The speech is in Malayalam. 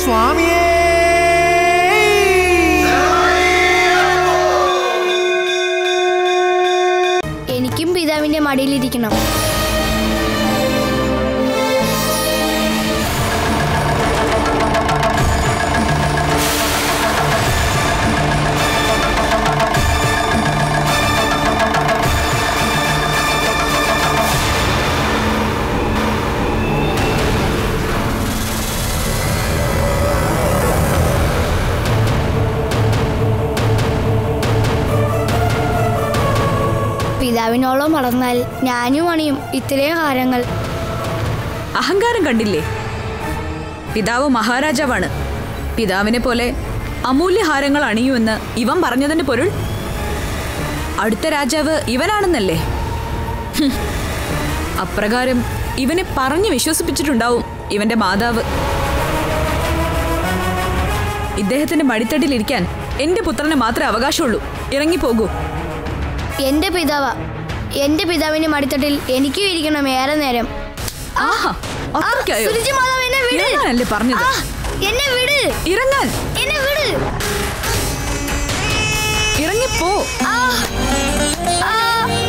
സ്വാമിയേ എനിക്കും പിതാവിന്റെ മടിയിലിരിക്കണം പിതാവിനോളം വളർന്നാൽ ഞാനും അണിയും ഇത്രയും ഹാരങ്ങൾ അഹങ്കാരം കണ്ടില്ലേ പിതാവ് മഹാരാജാവാണ് പിതാവിനെ പോലെ അമൂല്യഹാരങ്ങൾ അണിയുമെന്ന് ഇവൻ പറഞ്ഞതിന്റെ പൊരുൾ അടുത്ത രാജാവ് ഇവനാണെന്നല്ലേ ഹും. അപ്രകാരം ഇവനെ പറഞ്ഞു വിശ്വസിപ്പിച്ചിട്ടുണ്ടാവും ഇവന്റെ മാതാവ് ഇദ്ദേഹത്തിന്റെ മടിത്തട്ടിലിരിക്കാൻ എന്റെ പുത്രന് മാത്രമേ അവകാശമുള്ളൂ ഇറങ്ങിപ്പോകൂ എന്റെ പിതാവ എന്റെ പിതാവിന്റെ മടിത്തട്ടിൽ എനിക്കും ഇരിക്കണം ഏറെ നേരം ആഹാ അത്രയ്ക്കായോ സുരുചി മാതാവ് എന്നെ വിട് ഇറങ്ങാനല്ലേ പറഞ്ഞത് ആ, എന്നെ വിട് ഇറങ്ങാൻ എന്നെ വിട് ഇറങ്ങിപ്പോ ആ, ആ,